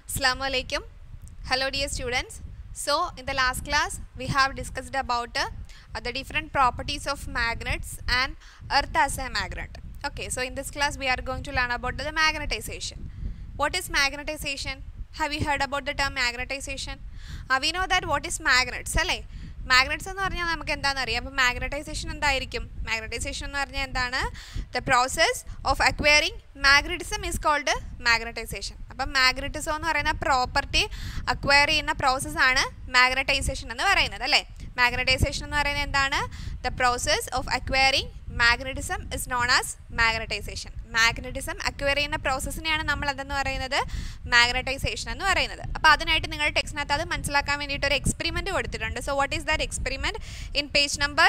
Assalamu alaikum. Hello dear students. So in the last class we have discussed about uh, the different properties of magnets and earth as a magnet. Okay, so in this class we are going to learn about the magnetization. What is magnetization? Have you heard about the term magnetization? Uh, we know that what is magnets അല്ലേ magnets എന്ന് പറഞ്ഞാൽ നമുക്ക് എന്താണെന്ന് അറിയാം അപ്പോൾ magnetisation എന്തായിരിക്കും magnetisation എന്ന് പറഞ്ഞാൽ എന്താണ് the process of acquiring magnetism is called magnetisation അപ്പം മാഗ്നറ്റിസം എന്ന് പറയുന്ന പ്രോപ്പർട്ടി അക്വയർ ചെയ്യുന്ന പ്രോസസ്സാണ് മാഗ്നറ്റൈസേഷൻ എന്ന് പറയുന്നത് അല്ലേ മാഗ്നറ്റൈസേഷൻ എന്ന് പറയുന്നത് എന്താണ് the process of acquiring magnetism is known as magnetisation magnetism acquire ചെയ്യുന്ന പ്രോസസ്സിനെയാണ് നമ്മൾ എന്തെന്ന് പറയുന്നത് മാഗ്നറ്റൈസേഷൻ എന്ന് പറയുന്നത് അപ്പോൾ അതിനായിട്ട് നിങ്ങളുടെ ടെക്സ്റ്റിനകത്ത് അത് മനസ്സിലാക്കാൻ വേണ്ടിയിട്ട് ഒരു എക്സ്പെരിമെൻറ്റ് കൊടുത്തിട്ടുണ്ട് so what is that experiment in page number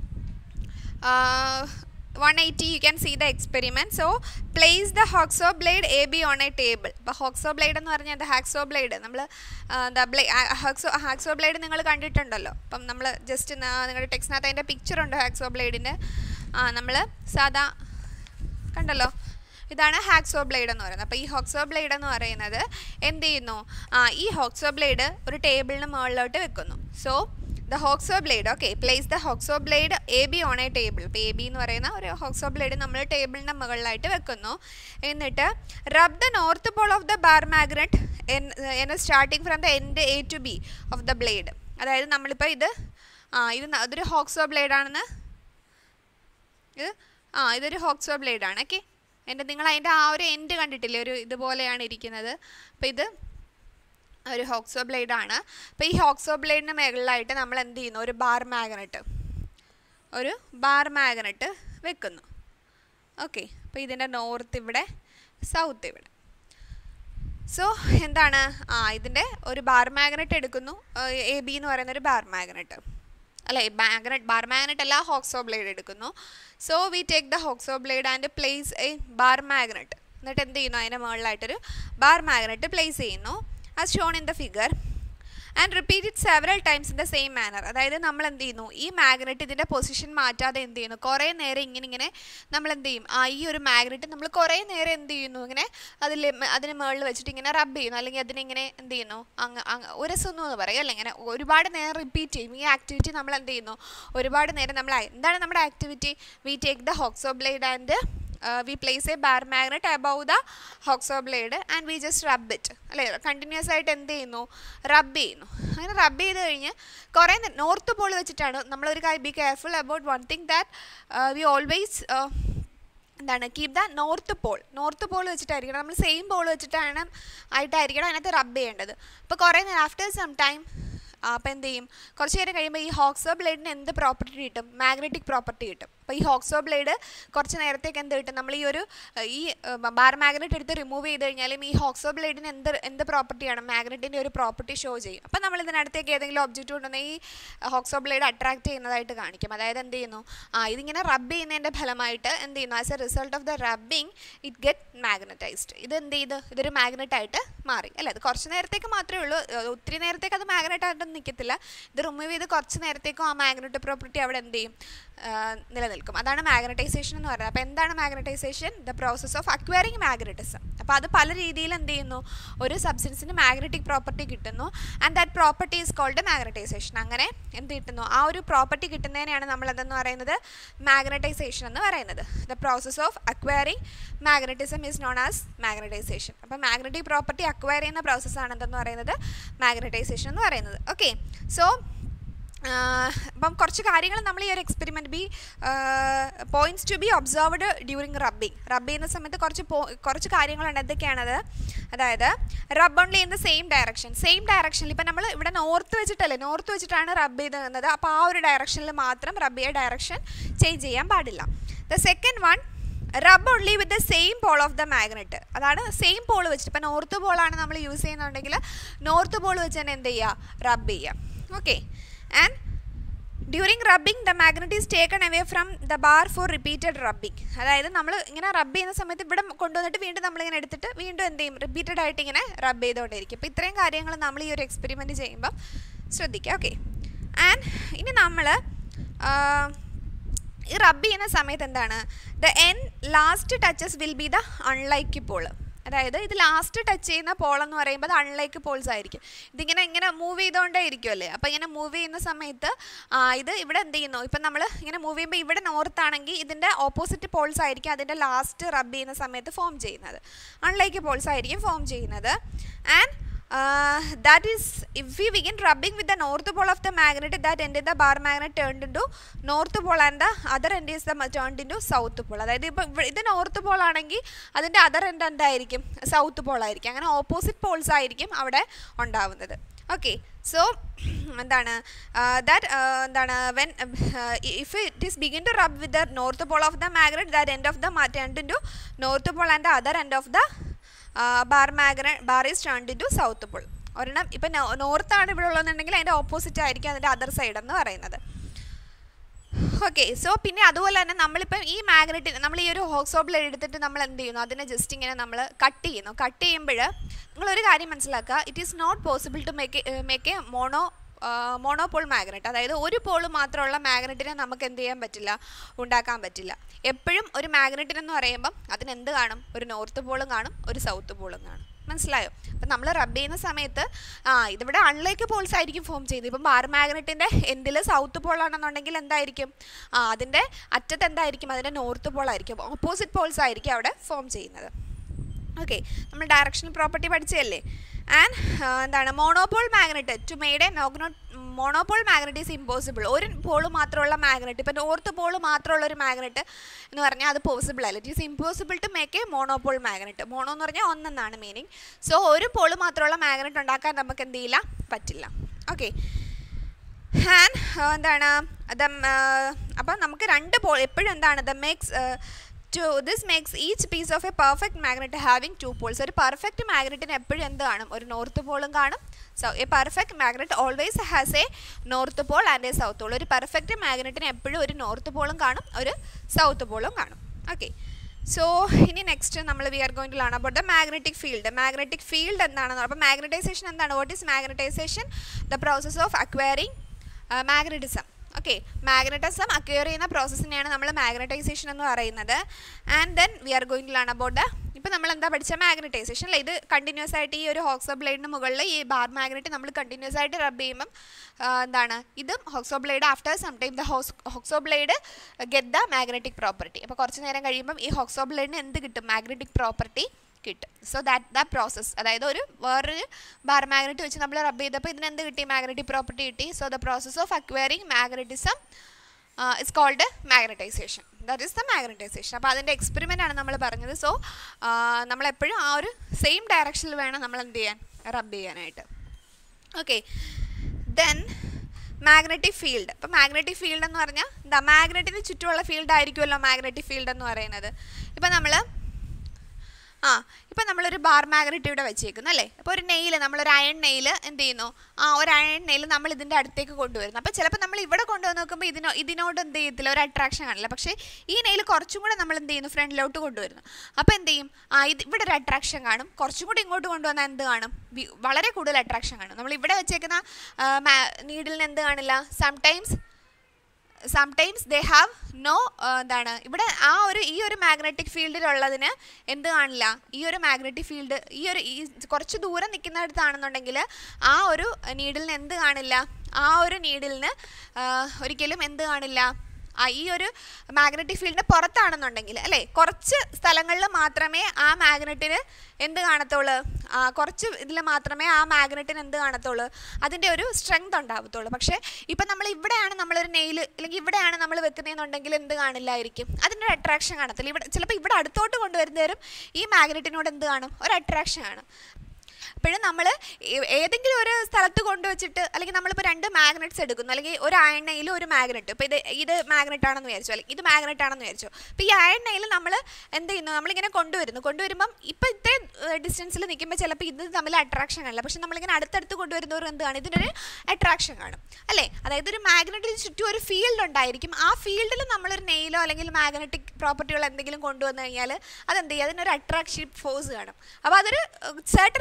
one eighty you can see the experiment so place the hacksaw blade A B on a table അപ്പോൾ ഹോക്സോ ബ്ലേഡ് എന്ന് പറഞ്ഞാൽ എന്താ ഹാക്സോ ബ്ലേഡ് നമ്മൾ എന്താ ബ്ലേ ഹാക്സോ ഹാക്സോ ബ്ലേഡ് നിങ്ങൾ കണ്ടിട്ടുണ്ടല്ലോ അപ്പം നമ്മൾ ജസ്റ്റ് നിങ്ങളുടെ ടെക്സ്റ്റിനകത്ത് അതിൻ്റെ പിക്ചർ ഉണ്ട് ഹാക്സോ ബ്ലേഡിൻ്റെ ആ നമ്മൾ സാധാ കണ്ടല്ലോ ഇതാണ് ഹാക്സോ ബ്ലേഡ് എന്ന് പറയുന്നത് അപ്പോൾ ഈ ഹോക്സോ ബ്ലേഡ് എന്ന് പറയുന്നത് എന്ത് ചെയ്യുന്നു ആ ഈ ഹോക്സോ ബ്ലേഡ് ഒരു ടേബിളിന് മുകളിലോട്ട് വെക്കുന്നു so the hacksaw blade okay place the hacksaw blade A B on a table ഇപ്പോൾ എ ബി എന്ന് പറയുന്ന ഒരു ഹോക്സോ ബ്ലേഡ് നമ്മൾ ടേബിളിൻ്റെ മുകളിലായിട്ട് വെക്കുന്നു എന്നിട്ട് rub the north pole of the bar magnet N starting from the end A to B of the blade അതായത് നമ്മളിപ്പോൾ ഇത് ആ ഇത് അതൊരു ഹോക്സോ ബ്ലേഡാണെന്ന് ഇത് ആ ഇതൊരു ഹോക്സോ ബ്ലേഡ് ആണ് ഓക്കെ എൻ്റെ നിങ്ങൾ അതിൻ്റെ ആ ഒരു എൻഡ് കണ്ടിട്ടില്ലേ ഒരു ഇതുപോലെയാണ് ഇരിക്കുന്നത് അപ്പോൾ ഇത് ഒരു ഹോക്സോ ബ്ലേഡ് ആണ് അപ്പോൾ ഈ ഹോക്സോ ബ്ലേഡിന് മുകളിലായിട്ട് നമ്മൾ എന്ത് ചെയ്യുന്നു ഒരു ബാർ മാഗ്നറ്റ് ഒരു ബാർ മാഗ്നറ്റ് വെക്കുന്നു ഓക്കെ അപ്പോൾ ഇതിൻ്റെ നോർത്ത് ഇവിടെ സൗത്ത് ഇവിടെ സോ എന്താണ് ആ ഇതിൻ്റെ ഒരു ബാർ മാഗ്നറ്റ് എടുക്കുന്നു എ ബി എന്ന് പറയുന്ന ഒരു ബാർ മാഗ്നറ്റ് അല്ലേ മാഗ്നറ്റ് ബാർ മാഗ്നറ്റ് അല്ല ഹോക്സോ ബ്ലേഡ് എടുക്കുന്നു so we take the hacksaw blade and place a bar magnet എന്നിട്ട് എന്ത് ചെയ്യുന്നു അതിൻ്റെ മുകളിലായിട്ടൊരു ബാർ മാഗ്നറ്റ് പ്ലേസ് ചെയ്യുന്നു as shown in the figure and repeat it several times in the same manner അതായത് നമ്മൾ എന്ത് ചെയ്യുന്നു ഈ മാഗ്നറ്റ് ഇതിൻ്റെ പൊസിഷൻ മാറ്റാതെ എന്ത് ചെയ്യുന്നു കുറേ നേരം ഇങ്ങനെ ഇങ്ങനെ നമ്മൾ എന്ത് ചെയ്യും ആ ഈ ഒരു മാഗ്നറ്റ് നമ്മൾ കുറേ നേരം എന്ത് ചെയ്യുന്നു ഇങ്ങനെ അതിൽ അതിന് മുകളിൽ വെച്ചിട്ട് ഇങ്ങനെ റബ്ബ് ചെയ്യുന്നു അല്ലെങ്കിൽ അതിനിങ്ങനെ എന്ത് ചെയ്യുന്നു അങ്ങ് അങ്ങ് ഉരസുന്നു എന്ന് പറയും അല്ല ഇങ്ങനെ ഒരുപാട് നേരം റിപ്പീറ്റ് ചെയ്യും ഈ ആക്ടിവിറ്റി നമ്മൾ എന്ത് ചെയ്യുന്നു ഒരുപാട് നേരം നമ്മൾ എന്താണ് നമ്മുടെ activity we take the hacksaw blade and we place a bar magnet above the hacksaw blade and we just rub it അല്ലേ കണ്ടിന്യൂസ് ആയിട്ട് എന്ത് ചെയ്യുന്നു റബ്ബ് ചെയ്യുന്നു അങ്ങനെ റബ്ബ് ചെയ്ത് കഴിഞ്ഞ് കുറേ നോർത്ത് പോൾ വെച്ചിട്ടാണ് നമ്മളൊരു കാര്യം be careful about one thing that we always എന്താണ് keep the north pole north pole വെച്ചിട്ടായിരിക്കണം നമ്മൾ സെയിം പോൾ വെച്ചിട്ടാണ് ആയിട്ടായിരിക്കണം അതിനകത്ത് റബ്ബ് ചെയ്യേണ്ടത് അപ്പോൾ കുറേ നേരം ആഫ്റ്റർ സം ടൈം അപ്പോൾ എന്ത് ചെയ്യും കുറച്ച് നേരം കഴിയുമ്പോൾ ഈ ഹോക്സോ ബ്ലേഡിന് എന്ത് പ്രോപ്പർട്ടി കിട്ടും മാഗ്നറ്റിക് പ്രോപ്പർട്ടി കിട്ടും അപ്പോൾ ഈ ഹോക്സോ ബ്ലേഡ് കുറച്ച് നേരത്തേക്ക് എന്ത് കിട്ടും നമ്മൾ ഈ ഒരു ഈ ബാർ മാഗ്നറ്റ് എടുത്ത് റിമൂവ് ചെയ്ത് കഴിഞ്ഞാലും ഈ ഹോക്സോ ബ്ലേഡിന് എന്ത് എന്ത് പ്രോപ്പർട്ടിയാണ് മാഗ്നറ്റിൻ്റെ ഒരു പ്രോപ്പർട്ടി ഷോ ചെയ്യും അപ്പോൾ നമ്മൾ ഇതിനടുത്തേക്ക് ഏതെങ്കിലും ഒബ്ജക്റ്റ് കൊണ്ടുവന്ന് ഈ ഹോക്സോ ബ്ലേഡ് അട്രാക്ട് ചെയ്യുന്നതായിട്ട് കാണിക്കും അതായത് എന്ത് ചെയ്യുന്നു ആ ഇതിങ്ങനെ റബ്ബ് ചെയ്യുന്നതിൻ്റെ ഫലമായിട്ട് എന്ത് ചെയ്യുന്നു as a result of the rubbing it get magnetised ഇത് എന്ത് ചെയ്ത് ഇതൊരു മാഗ്നറ്റായിട്ട് മാറി അല്ലേ അത് കുറച്ച് നേരത്തേക്ക് മാത്രമേ ഉള്ളൂ ഒത്തിരി നേരത്തേക്ക് അത് മാഗ്നറ്റായിട്ട് നിൽക്കത്തില്ല ഇത് റിമൂവ് ചെയ്ത് കുറച്ച് നേരത്തേക്കും ആ മാഗ്നറ്റ് പ്രോപ്പർട്ടി അവിടെ എന്ത് ചെയ്യും നിലനിൽക്കും അതാണ് മാഗ്നറ്റൈസേഷൻ എന്ന് പറയുന്നത് അപ്പോൾ എന്താണ് magnetisation the process of acquiring magnetism അപ്പോൾ അത് പല രീതിയിൽ എന്ത് ചെയ്യുന്നു ഒരു സബ്സ്റ്റൻസിന് മാഗ്നറ്റിക് പ്രോപ്പർട്ടി കിട്ടുന്നു and that property is called magnetisation അങ്ങനെ എന്ത് കിട്ടുന്നു ആ ഒരു പ്രോപ്പർട്ടി കിട്ടുന്നതിനെയാണ് നമ്മൾ എന്തെന്ന് പറയുന്നത് മാഗ്നറ്റൈസേഷൻ എന്ന് പറയുന്നത് the process of acquiring magnetism is known as magnetisation അപ്പോൾ മാഗ്നറ്റിക് പ്രോപ്പർട്ടി അക്വയർ ചെയ്യുന്ന പ്രോസസ്സാണ് എന്തെന്ന് പറയുന്നത് മാഗ്നറ്റൈസേഷൻ എന്ന് പറയുന്നത് ഓക്കെ സോ അപ്പം കുറച്ച് കാര്യങ്ങൾ നമ്മൾ ഈ ഒരു experiment B points to be observed during rubbing rub ചെയ്യുന്ന സമയത്ത് കുറച്ച് കുറച്ച് കാര്യങ്ങളുണ്ട് എന്തൊക്കെയാണത് അതായത് rub only in the same direction same ഡയറക്ഷനിൽ ഇപ്പം നമ്മൾ ഇവിടെ നോർത്ത് വെച്ചിട്ടല്ലേ നോർത്ത് വെച്ചിട്ടാണ് റബ്ബ് ചെയ്ത് നിന്നത് അപ്പോൾ ആ ഒരു ഡയറക്ഷനിൽ മാത്രം റബ്ബ് ചെയ്യ ഡയറക്ഷൻ ചേഞ്ച് ചെയ്യാൻ പാടില്ല the second one rub only with the same pole of the magnet അതാണ് സെയിം പോൾ വെച്ചിട്ട് ഇപ്പം നോർത്ത് പോളാണ് നമ്മൾ യൂസ് ചെയ്യുന്നുണ്ടെങ്കിൽ നോർത്ത് പോൾ വെച്ച് തന്നെ എന്ത് ചെയ്യുക റബ്ബ് ചെയ്യുക okay and during rubbing the magnet is taken away from the bar for repeated rubbing അതായത് നമ്മൾ ഇങ്ങനെ റബ്ബ് ചെയ്യുന്ന സമയത്ത് ഇവിടെ കൊണ്ടുവന്നിട്ട് വീണ്ടും നമ്മളിങ്ങനെ എടുത്തിട്ട് വീണ്ടും എന്ത് ചെയ്യും റിപ്പീറ്റഡ് ആയിട്ട് ഇങ്ങനെ റബ്ബ് ചെയ്തുകൊണ്ടിരിക്കും അപ്പോൾ ഇത്രയും കാര്യങ്ങൾ നമ്മൾ ഈ ഒരു എക്സ്പെരിമെൻറ്റ് ചെയ്യുമ്പം ശ്രദ്ധിക്കുക ഓക്കെ ആൻഡ് ഇനി നമ്മൾ ഈ റബ്ബ് ചെയ്യുന്ന സമയത്ത് എന്താണ് the N last touches will be the unlike pole അതായത് ഇത് ലാസ്റ്റ് ടച്ച് ചെയ്യുന്ന പോൾ എന്ന് പറയുമ്പോൾ അത് അൺലൈക്ക് പോൾസ് ആയിരിക്കും ഇതിങ്ങനെ ഇങ്ങനെ മൂവ് ചെയ്തുകൊണ്ടേ ഇരിക്കുമല്ലേ അപ്പോൾ ഇങ്ങനെ മൂവ് ചെയ്യുന്ന സമയത്ത് ആ, ഇത് ഇവിടെ എന്ത് ചെയ്യുന്നു ഇപ്പം നമ്മൾ ഇങ്ങനെ മൂവ് ചെയ്യുമ്പോൾ ഇവിടെ നോർത്ത് ആണെങ്കിൽ ഇതിൻ്റെ ഓപ്പോസിറ്റ് പോൾസ് ആയിരിക്കും അതിൻ്റെ ലാസ്റ്റ് റബ്ബ് ചെയ്യുന്ന സമയത്ത് ഫോം ചെയ്യുന്നത് അൺലൈക്ക് പോൾസ് ആയിരിക്കും ഫോം ചെയ്യുന്നത് and uh, that is if we begin rubbing with the north pole of the magnet that end in the bar magnet turned into north pole and the other end is the turned into south pole അതായത് ഇപ്പോൾ ഇത് north pole ആണെങ്കിൽ അതിൻ്റെ other end എന്തായിരിക്കും south pole ആയിരിക്കും അങ്ങനെ opposite poles ആയിരിക്കും അവിടെ ഉണ്ടാവുന്നത് ഓക്കെ സോ എന്താണ് ദാറ്റ് എന്താണ് when if it is begin to rub with the north pole of the magnet that end of the turned into north pole and other end of the bar magnet bar is turned into south pole ഒരെണ്ണം ഇപ്പം നോർത്താണ് ഇവിടെ ഉള്ളതെന്നുണ്ടെങ്കിൽ അതിൻ്റെ opposite ആയിരിക്കും അതിൻ്റെ other side എന്ന് പറയുന്നത് okay so പിന്നെ അതുപോലെ തന്നെ നമ്മളിപ്പം ഈ മാഗ്നറ്റിന് നമ്മൾ ഈ ഒരു ഹോക്സോബിൾ എടുത്തിട്ട് നമ്മൾ എന്ത് ചെയ്യുന്നു അതിനെ ജസ്റ്റ് ഇങ്ങനെ നമ്മൾ കട്ട് ചെയ്യുന്നു കട്ട് ചെയ്യുമ്പോൾ നിങ്ങളൊരു കാര്യം മനസ്സിലാക്കുക it is not possible to make make a mono monopole magnet അതായത് ഒരു പോൾ മാത്രമുള്ള മാഗ്നറ്റിനെ നമുക്ക് എന്ത് ചെയ്യാൻ പറ്റില്ല ഉണ്ടാക്കാൻ പറ്റില്ല എപ്പോഴും ഒരു മാഗ്നറ്റിനെന്ന് പറയുമ്പം അതിന് എന്ത് കാണും ഒരു നോർത്ത് പോളും കാണും ഒരു സൗത്ത് പോളും കാണും മനസ്സിലായോ അപ്പം നമ്മൾ റബ്ബ് ചെയ്യുന്ന സമയത്ത് ആ ഇതിവിടെ അൺലൈക്ക് പോൾസ് ആയിരിക്കും ഫോം ചെയ്യുന്നത് ഇപ്പം ബാർ മാഗ്നറ്റിൻ്റെ എൻഡിൽ സൗത്ത് പോൾ ആണെന്നുണ്ടെങ്കിൽ എന്തായിരിക്കും ആ അതിൻ്റെ അറ്റത്ത് എന്തായിരിക്കും അതിൻ്റെ നോർത്ത് പോൾ ആയിരിക്കും ഓപ്പോസിറ്റ് പോൾസ് ആയിരിക്കും അവിടെ ഫോം ചെയ്യുന്നത് ഓക്കെ നമ്മൾ ഡയറക്ഷണൽ പ്രോപ്പർട്ടി പഠിച്ചതല്ലേ ആൻഡ് എന്താണ് monopole magnet to made a നോഗ്നോ മോണോപോൾ മാഗ്നറ്റ് ഈസ് ഇമ്പോസിബിൾ ഒരു പോള് മാത്രമുള്ള മാഗ്നറ്റ് ഇപ്പം നോർത്ത് പോള് മാത്രമുള്ള ഒരു മാഗ്നറ്റ് എന്ന് പറഞ്ഞാൽ അത് പോസിബിൾ അല്ല it is impossible to make a monopole magnet mono എന്ന് പറഞ്ഞാൽ ഒന്നെന്നാണ് മീനിങ് സോ ഒരു പോള് മാത്രമുള്ള മാഗ്നറ്റ് ഉണ്ടാക്കാൻ നമുക്ക് എന്ത് ചെയ്യില്ല പറ്റില്ല ഓക്കെ ഹാൻ എന്താണ് ദ അപ്പം നമുക്ക് രണ്ട് പോൾ എപ്പോഴും എന്താണ് the makes to this makes each piece of a perfect magnet having two poles ഒരു പെർഫെക്റ്റ് മാഗ്നറ്റിന് എപ്പോഴും എന്ത് കാണും ഒരു നോർത്ത് പോളും കാണും so a perfect magnet always has a north pole and a south pole ഒരു പെർഫെക്റ്റ് മാഗ്നറ്റിന് എപ്പോഴും ഒരു നോർത്ത് പോളും കാണും ഒരു സൗത്ത് പോളും കാണും ഓക്കെ സോ ഇനി നെക്സ്റ്റ് നമ്മൾ we are going to learn about the magnetic field magnetic field എന്താണെന്ന് അപ്പോൾ മാഗ്നറ്റൈസേഷൻ എന്താണ് what is magnetisation the process of acquiring magnetism okay magnetism acquire ചെയ്യുന്ന പ്രോസസ്സിനെയാണ് നമ്മൾ മാഗ്നറ്റൈസേഷൻ എന്ന് പറയുന്നത് and then we are going to learn about the ഇപ്പോൾ നമ്മൾ എന്താ പഠിച്ച മാഗ്നറ്റൈസേഷൻ അല്ലേ ഇത് കണ്ടിന്യൂസ് ആയിട്ട് ഈ ഒരു ഹോക്സോ ബ്ലേഡിന് മുകളിൽ ഈ ബാർ മാഗ്നറ്റ് നമ്മൾ കണ്ടിന്യൂസ് ആയിട്ട് റബ്ബ് ചെയ്യുമ്പം ആ, എന്താണ് ഇതും hacksaw blade after some time the ഹോസ് hacksaw blade get the magnetic property അപ്പോൾ കുറച്ച് നേരം കഴിയുമ്പം ഈ ഹോക്സോ ബ്ലേഡിന് എന്ത് കിട്ടും മാഗ്നറ്റിക് പ്രോപ്പർട്ടി കിട്ടും സോ ദാറ്റ് ദ പ്രോസസ് അതായത് ഒരു വേറൊരു ബാർ മാഗ്നറ്റ് വെച്ച് നമ്മൾ റബ്ബ് ചെയ്തപ്പോൾ ഇതിന് എന്ത് കിട്ടി മാഗ്നറ്റിക് പ്രോപ്പർട്ടി കിട്ടി so the process of acquiring magnetism it's called magnetisation that is the magnetisation അപ്പോൾ അതിൻ്റെ എക്സ്പെരിമെൻ്റ് ആണ് നമ്മൾ പറഞ്ഞത് സോ നമ്മളെപ്പോഴും ആ ഒരു സെയിം ഡയറക്ഷനിൽ വേണം നമ്മൾ എന്ത് ചെയ്യാൻ റബ്ബ് ചെയ്യാനായിട്ട് ഓക്കെ ദെൻ മാഗ്നറ്റിക് ഫീൽഡ് അപ്പോൾ മാഗ്നറ്റിക് ഫീൽഡ് എന്ന് പറഞ്ഞാൽ എന്താ മാഗ്നറ്റിന് ചുറ്റുമുള്ള ഫീൽഡ് ആയിരിക്കുമല്ലോ മാഗ്നറ്റിക് ഫീൽഡ് എന്ന് പറയുന്നത് ഇപ്പം നമ്മൾ ആ ഇപ്പം നമ്മളൊരു ബാർ മാഗ്നറ്റ് ഇവിടെ വെച്ചേക്കുന്നു അല്ലേ അപ്പോൾ ഒരു നെയിൽ നമ്മളൊരു അയൺ നെയിൽ എന്ത് ചെയ്യുന്നു ആ ഒരു അയൺ നെയിൽ നമ്മൾ ഇതിൻ്റെ അടുത്തേക്ക് കൊണ്ടുവരുന്നു അപ്പോൾ ചിലപ്പോൾ നമ്മൾ ഇവിടെ കൊണ്ടുവന്ന് നോക്കുമ്പോൾ ഇതിനോ ഇതിനോട് എന്ത് ചെയ്യത്തില്ല ഒരു അട്രാക്ഷൻ കാണില്ല പക്ഷേ ഈ നെയിൽ കുറച്ചും കൂടെ നമ്മൾ എന്ത് ചെയ്യുന്നു ഫ്രണ്ടിലോട്ട് കൊണ്ടുവരുന്നു അപ്പോൾ എന്ത് ചെയ്യും ആ ഇത് ഇവിടെ ഒരു അട്രാക്ഷൻ കാണും കുറച്ചും കൂടി ഇങ്ങോട്ട് കൊണ്ടുവന്നാൽ എന്ത് കാണും വി- വളരെ കൂടുതൽ അട്രാക്ഷൻ കാണും നമ്മൾ ഇവിടെ വെച്ചേക്കുന്ന നീഡിലിന് എന്ത് കാണില്ല sometimes sometimes they have no എന്താണ് ഇവിടെ ആ ഒരു ഈ ഒരു മാഗ്നറ്റിക് ഫീൽഡിലുള്ളതിന് എന്ത് കാണില്ല ഈ ഒരു മാഗ്നറ്റിക് ഫീൽഡ് ഈ ഒരു ഈ കുറച്ച് ദൂരം നിൽക്കുന്നിടത്താണെന്നുണ്ടെങ്കിൽ ആ ഒരു നീഡിലിന് എന്ത് കാണില്ല ആ ഒരു നീഡിലിന് ഒരിക്കലും എന്ത് കാണില്ല ആ ഈ ഒരു മാഗ്നറ്റിക് ഫീൽഡിന് പുറത്താണെന്നുണ്ടെങ്കിൽ അല്ലേ കുറച്ച് സ്ഥലങ്ങളിൽ മാത്രമേ ആ മാഗ്നറ്റിന് എന്ത് കാണത്തുള്ളൂ ആ, കുറച്ച് ഇതിൽ മാത്രമേ ആ മാഗ്നറ്റിന് എന്ത് കാണത്തുള്ളൂ അതിൻ്റെ ഒരു സ്ട്രെങ്ത് ഉണ്ടാവത്തുള്ളൂ പക്ഷേ ഇപ്പം നമ്മൾ ഇവിടെയാണ് നമ്മളൊരു നെയിൽ അല്ലെങ്കിൽ ഇവിടെയാണ് നമ്മൾ വെക്കുന്നതെന്നുണ്ടെങ്കിൽ എന്ത് കാണില്ലായിരിക്കും അതിൻ്റെ ഒരു അട്രാക്ഷൻ കാണത്തില്ല ഇവിടെ ചിലപ്പോൾ ഇവിടെ അടുത്തോട്ട് കൊണ്ടുവരുന്നവരും ഈ മാഗ്നറ്റിനോട് എന്ത് കാണും ഒരു അട്രാക്ഷൻ കാണും അപ്പോഴും നമ്മൾ ഏതെങ്കിലും ഒരു സ്ഥലത്ത് കൊണ്ടുവച്ചിട്ട് അല്ലെങ്കിൽ നമ്മളിപ്പോൾ രണ്ട് മാഗ്നറ്റ്സ് എടുക്കുന്നു അല്ലെങ്കിൽ ഒരു അയണ്ണയിൽ ഒരു മാഗ്നറ്റ് ഇപ്പോൾ ഇത് ഇത് മാഗ്നറ്റ് ആണെന്ന് വിചാരിച്ചു അല്ലെങ്കിൽ ഇത് മാഗ്നറ്റ് ആണെന്ന് വിചാരിച്ചു അപ്പോൾ ഈ അയണ്ണയിൽ നമ്മൾ എന്ത് ചെയ്യുന്നു നമ്മളിങ്ങനെ കൊണ്ടുവരുന്നു കൊണ്ടുവരുമ്പം ഇപ്പോൾ ഇത്രയും ഡിസ്റ്റൻസിൽ നിൽക്കുമ്പോൾ ചിലപ്പോൾ ഇത് തമ്മിൽ അട്രാക്ഷൻ കാണില്ല പക്ഷെ നമ്മളിങ്ങനെ അടുത്തടുത്ത് കൊണ്ടുവരുന്നവർ എന്താണ് ഇതിനൊരു അട്രാക്ഷൻ കാണും അല്ലേ അതായത് ഒരു മാഗ്നറ്റിന് ചുറ്റും ഒരു ഫീൽഡ് ഉണ്ടായിരിക്കും ആ ഫീൽഡിൽ നമ്മളൊരു നെയിലോ അല്ലെങ്കിൽ മാഗ്നറ്റിക് പ്രോപ്പർട്ടികളോ എന്തെങ്കിലും കൊണ്ടുവന്നു കഴിഞ്ഞാൽ അതെന്ത് ചെയ്യും അതിനൊരു അട്രാക്ഷൻ ഫോഴ്സ് കാണും അപ്പോൾ അതൊരു സെർട്ടൺ റീജിയണിൽ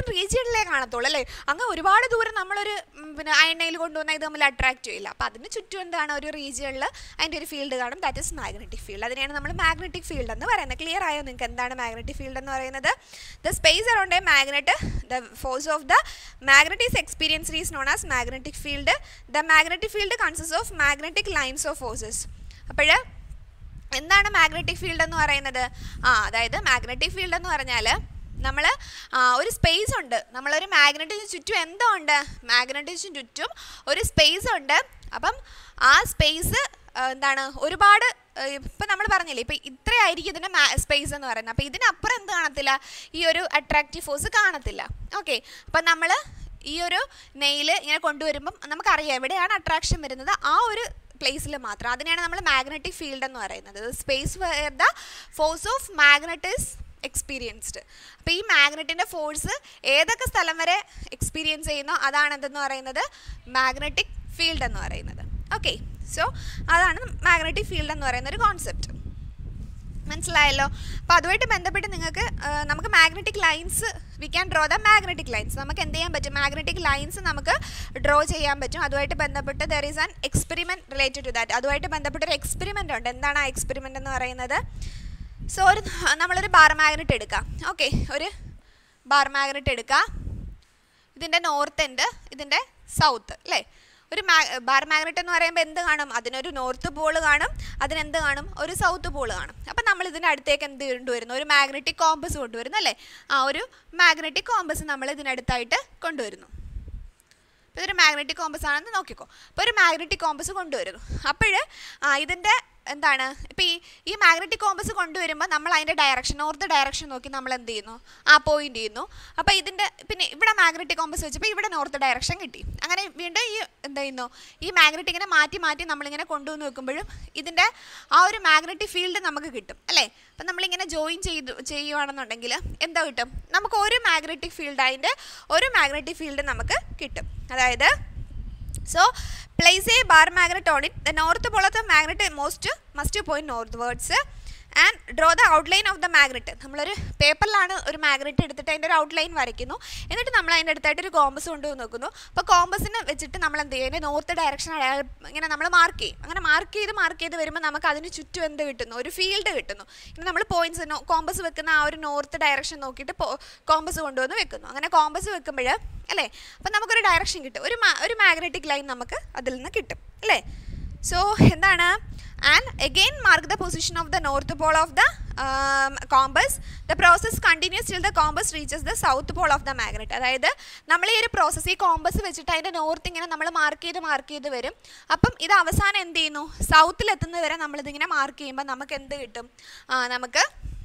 പോർഷനിലേ കാണത്തുള്ളൂ അല്ലേ അങ്ങ് ഒരുപാട് ദൂരം നമ്മളൊരു ഉം, പിന്നെ അയണയിൽ കൊണ്ടുവന്നാൽ ഇത് തമ്മിൽ അട്രാക്റ്റ് ചെയ്യില്ല അപ്പോൾ അതിന് ചുറ്റും എന്താണ് ഒരു റീജിയണിൽ അതിൻ്റെ ഒരു ഫീൽഡ് കാണും ദാറ്റ് ഇസ് മാഗ്നറ്റിക് ഫീൽഡ് അതിനെയാണ് നമ്മൾ മാഗ്നറ്റിക് ഫീൽഡ് എന്ന് പറയുന്നത് ക്ലിയർ ആയോ നിങ്ങൾക്ക് എന്താണ് മാഗ്നറ്റിക് ഫീൽഡ് എന്ന് പറയുന്നത് the space around a magnet the force of the magnet is experience is known as magnetic field the magnetic field consist of magnetic lines of forces അപ്പോൾ എന്താണ് magnetic field എന്ന് പറയുന്നത് ആ അതായത് മാഗ്നറ്റിക് ഫീൽഡ് എന്ന് പറഞ്ഞാൽ നമ്മൾ ഒരു സ്പേസ് ഉണ്ട് നമ്മളൊരു മാഗ്നറ്റിന് ചുറ്റും എന്തോ ഉണ്ട് മാഗ്നറ്റിന് ചുറ്റും ഒരു സ്പേസ് ഉണ്ട് അപ്പം ആ സ്പേസ് എന്താണ് ഒരുപാട് ഇപ്പം നമ്മൾ പറഞ്ഞില്ലേ ഇപ്പം ഇത്രയായിരിക്കും ഇതിൻ്റെ സ്പേസ് എന്ന് പറയുന്നത് അപ്പോൾ ഇതിനപ്പുറം എന്ത് കാണത്തില്ല ഈ ഒരു അട്രാക്റ്റീവ് ഫോഴ്സ് കാണത്തില്ല ഓക്കെ അപ്പം നമ്മൾ ഈ ഒരു നെയിൽ ഇങ്ങനെ കൊണ്ടുവരുമ്പം നമുക്കറിയാം എവിടെയാണ് അട്രാക്ഷൻ വരുന്നത് ആ ഒരു പ്ലേസിൽ മാത്രം അതിനെയാണ് നമ്മൾ മാഗ്നറ്റിക് ഫീൽഡ് എന്ന് പറയുന്നത് space where the force of magnet is experienced അപ്പോൾ ഈ മാഗ്നറ്റിൻ്റെ ഫോഴ്സ് ഏതൊക്കെ സ്ഥലം വരെ എക്സ്പീരിയൻസ് ചെയ്യുന്നോ അതാണ് എന്തെന്ന് പറയുന്നത് മാഗ്നറ്റിക് ഫീൽഡ് എന്ന് പറയുന്നത് ഓക്കെ സോ അതാണ് മാഗ്നറ്റിക് ഫീൽഡ് എന്ന് പറയുന്ന ഒരു കോൺസെപ്റ്റ് മനസ്സിലായല്ലോ അപ്പോൾ അതുമായിട്ട് ബന്ധപ്പെട്ട് നിങ്ങൾക്ക് ആ, നമുക്ക് magnetic lines we can draw the magnetic lines നമുക്ക് എന്ത് ചെയ്യാൻ പറ്റും മാഗ്നറ്റിക് ലൈൻസ് നമുക്ക് ഡ്രോ ചെയ്യാൻ പറ്റും അതുമായിട്ട് ബന്ധപ്പെട്ട് there is an experiment related to that അതുമായിട്ട് ബന്ധപ്പെട്ട ഒരു എക്സ്പെരിമെൻ്റ് ഉണ്ട് എന്താണ് ആ എക്സ്പെരിമെൻ്റ് എന്ന് പറയുന്നത് സോ ഒരു നമ്മളൊരു ബാർ മാഗ്നറ്റ് എടുക്കാം ഓക്കെ ഒരു ബാർ മാഗ്നറ്റ് എടുക്കുക ഇതിൻ്റെ നോർത്ത് എൻഡ് ഇതിൻ്റെ സൗത്ത് അല്ലേ ഒരു മാ ബാർ മാഗ്നറ്റ് എന്ന് പറയുമ്പോൾ എന്ത് കാണും അതിനൊരു നോർത്ത് പോൾ കാണും അതിനെന്ത് കാണും ഒരു സൗത്ത് പോൾ കാണും അപ്പം നമ്മൾ ഇതിൻ്റെ അടുത്തേക്ക് എന്ത് കൊണ്ടുവരുന്നു ഒരു മാഗ്നറ്റിക് കോമ്പസ് കൊണ്ടുവരുന്നു അല്ലേ ആ ഒരു മാഗ്നറ്റിക് കോമ്പസ് നമ്മൾ ഇതിനടുത്തായിട്ട് കൊണ്ടുവരുന്നു അപ്പോൾ ഇതൊരു മാഗ്നറ്റിക് കോമ്പസ് ആണെന്ന് നോക്കിക്കോ അപ്പോൾ ഒരു മാഗ്നറ്റിക് കോമ്പസ് കൊണ്ടുവരുന്നു അപ്പോൾ ഇതിൻ്റെ എന്താണ് ഇപ്പോൾ ഈ ഈ മാഗ്നറ്റിക് കോമ്പസ് കൊണ്ടുവരുമ്പോൾ നമ്മൾ അതിൻ്റെ ഡയറക്ഷൻ നോർത്ത് ഡയറക്ഷൻ നോക്കി നമ്മൾ എന്ത് ചെയ്യുന്നു ആ പോയിന്റ് ചെയ്യുന്നു അപ്പോൾ ഇതിൻ്റെ പിന്നെ ഇവിടെ മാഗ്നറ്റിക് കോമ്പസ് വെച്ചപ്പോൾ ഇവിടെ നോർത്ത് ഡയറക്ഷൻ കിട്ടി അങ്ങനെ വീണ്ടും ഈ എന്ത് ചെയ്യുന്നു ഈ മാഗ്നറ്റ് ഇങ്ങനെ മാറ്റി മാറ്റി നമ്മളിങ്ങനെ കൊണ്ടുവന്ന് വെക്കുമ്പോഴും ഇതിൻ്റെ ആ ഒരു മാഗ്നറ്റിക് ഫീൽഡ് നമുക്ക് കിട്ടും അല്ലേ അപ്പം നമ്മളിങ്ങനെ ജോയിൻ ചെയ്തു ചെയ്യുവാണെന്നുണ്ടെങ്കിൽ എന്താ കിട്ടും നമുക്ക് ഒരു മാഗ്നറ്റിക് ഫീൽഡ് അതിൻ്റെ ഒരു മാഗ്നറ്റിക് ഫീൽഡ് നമുക്ക് കിട്ടും അതായത് So place a bar magnet on it. The north pole of the magnet most must point northwards and draw the outline of the magnet. നമ്മളൊരു പേപ്പറിലാണ് ഒരു മാഗ്നറ്റ് എടുത്തിട്ട് അതിൻ്റെ ഒരു ഔട്ട്ലൈൻ വരയ്ക്കുന്നു എന്നിട്ട് നമ്മൾ അതിൻ്റെ അടുത്തായിട്ട് ഒരു കോമ്പസ് കൊണ്ടുവന്ന് നോക്കുന്നു അപ്പോൾ കോമ്പസിന് വെച്ചിട്ട് നമ്മൾ എന്ത് ചെയ്യും അതിൻ്റെ നോർത്ത് ഡയറക്ഷൻ ഇങ്ങനെ നമ്മൾ മാർക്ക് ചെയ്യും അങ്ങനെ മാർക്ക് ചെയ്ത് മാർക്ക് ചെയ്ത് വരുമ്പോൾ നമുക്ക് അതിന് ചുറ്റും എന്ത് കിട്ടുന്നു ഒരു ഫീൽഡ് കിട്ടുന്നു ഇനി നമ്മൾ പോയിന്റ്സ് കോമ്പസ് വെക്കുന്ന ആ ഒരു നോർത്ത് ഡയറക്ഷൻ നോക്കിയിട്ട് കോമ്പസ് കൊണ്ടുവന്ന് വെക്കുന്നു അങ്ങനെ കോമ്പസ് വെക്കുമ്പോൾ അല്ലേ അപ്പം നമുക്കൊരു ഡയറക്ഷൻ കിട്ടും ഒരു മാ- ഒരു മാഗ്നറ്റിക് ലൈൻ നമുക്ക് അതിൽ നിന്ന് കിട്ടും അല്ലേ സോ എന്താണ് and again mark the position of the north pole of the compass the process continues till the compass reaches the south pole of the magnet അതായത് നമ്മൾ ഈ ഒരു പ്രോസസ്സ് ഈ കോമ്പസ് വെച്ചിട്ട് അതിൻ്റെ നോർത്ത് ഇങ്ങനെ നമ്മൾ മാർക്ക് ചെയ്ത് മാർക്ക് ചെയ്ത് വരും അപ്പം ഇത് അവസാനം എന്ത് ചെയ്യുന്നു സൗത്തിൽ എത്തുന്നത് വരെ നമ്മളിതിങ്ങനെ മാർക്ക് ചെയ്യുമ്പോൾ നമുക്ക് എന്ത് കിട്ടും ആ, നമുക്ക്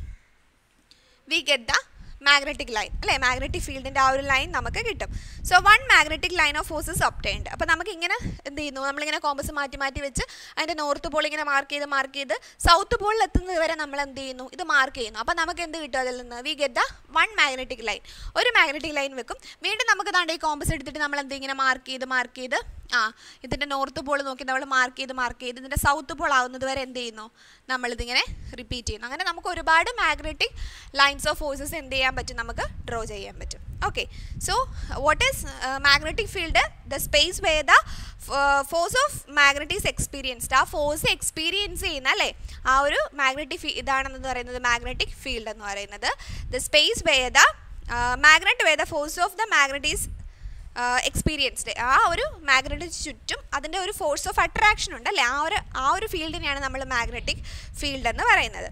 we get the magnetic line അല്ലേ മാഗ്നറ്റിക് ഫീൽഡിൻ്റെ ആ ഒരു ലൈൻ നമുക്ക് കിട്ടും so one magnetic line of forces obtained അപ്പോൾ നമുക്ക് ഇങ്ങനെ എന്ത് ചെയ്യുന്നു നമ്മളിങ്ങനെ കോമ്പസ് മാറ്റി മാറ്റി വെച്ച് അതിൻ്റെ നോർത്ത് പോൾ ഇങ്ങനെ മാർക്ക് ചെയ്ത് മാർക്ക് ചെയ്ത് സൗത്ത് പോളിൽ എത്തുന്നത് വരെ നമ്മൾ എന്ത് ചെയ്യുന്നു ഇത് മാർക്ക് ചെയ്യുന്നു അപ്പോൾ നമുക്ക് എന്ത് കിട്ടും അതിൽ നിന്ന് we get the one magnetic line ഒരു മാഗ്നറ്റിക് ലൈൻ വെക്കും വീണ്ടും നമുക്ക് ദാണ്ട് ഈ കോമ്പസ് എടുത്തിട്ട് നമ്മൾ എന്ത് ഇങ്ങനെ മാർക്ക് ചെയ്ത് മാർക്ക് ചെയ്ത് ആ ഇതിൻ്റെ നോർത്ത് പോൾ നോക്കി നമ്മൾ മാർക്ക് ചെയ്ത് മാർക്ക് ചെയ്ത് ഇതിൻ്റെ സൗത്ത് പോൾ ആവുന്നത് വരെ എന്ത് ചെയ്യുന്നു നമ്മളിതിങ്ങനെ റിപ്പീറ്റ് ചെയ്യുന്നു അങ്ങനെ നമുക്ക് ഒരുപാട് മാഗ്നറ്റിക് ലൈൻസ് ഓഫ് ഫോഴ്സസ് എന്ത് ചെയ്യാൻ പറ്റും നമുക്ക് ഡ്രോ ചെയ്യാൻ പറ്റും okay so what is magnetic field the space way the force of magnet is experienced ആ ഫോഴ്സ് എക്സ്പീരിയൻസ് ചെയ്യുന്ന അല്ലേ ആ ഒരു മാഗ്നറ്റിക് ഫീ ഇതാണെന്ന് പറയുന്നത് മാഗ്നറ്റിക് ഫീൽഡ് എന്ന് പറയുന്നത് the space way the magnet way the force of the magnet is experienced ആ ഒരു മാഗ്നറ്റിന് ചുറ്റും അതിൻ്റെ ഒരു ഫോഴ്സ് ഓഫ് അട്രാക്ഷൻ ഉണ്ട് അല്ലേ ആ ഒരു ആ ഒരു ഫീൽഡിനെയാണ് നമ്മൾ മാഗ്നറ്റിക് ഫീൽഡ് എന്ന് പറയുന്നത്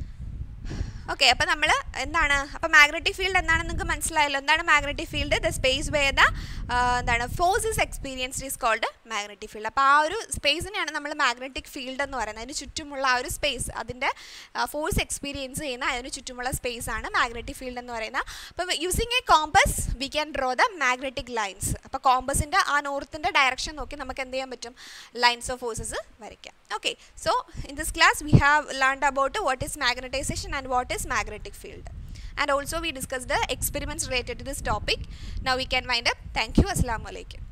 ഓക്കെ അപ്പോൾ നമ്മൾ എന്താണ് അപ്പോൾ മാഗ്നറ്റിക് ഫീൽഡ് എന്താണെന്ന് നിങ്ങൾക്ക് മനസ്സിലായല്ലോ എന്താണ് magnetic field the space way the എന്താണ് force is experienced is called magnetic field അപ്പോൾ ആ ഒരു സ്പേസിനെയാണ് നമ്മൾ മാഗ്നറ്റിക് ഫീൽഡ് എന്ന് പറയുന്നത് അതിന് ചുറ്റുമുള്ള ആ ഒരു സ്പേസ് അതിൻ്റെ ഫോഴ്സ് എക്സ്പീരിയൻസ് ചെയ്യുന്ന അതിന് ചുറ്റുമുള്ള സ്പേസ് ആണ് മാഗ്നറ്റിക് ഫീൽഡ് എന്ന് പറയുന്നത് അപ്പോൾ using a compass we can draw the magnetic lines അപ്പോൾ കോമ്പസിൻ്റെ ആ നോർത്തിൻ്റെ ഡയറക്ഷൻ നോക്കി നമുക്ക് എന്ത് ചെയ്യാൻ പറ്റും ലൈൻസ് ഓഫ് ഫോഴ്സസ് വരയ്ക്കാം okay so in this class we have learned about what is magnetisation and what is magnetic field and also we discussed the experiments related to this topic now we can wind up thank you assalamu alaikum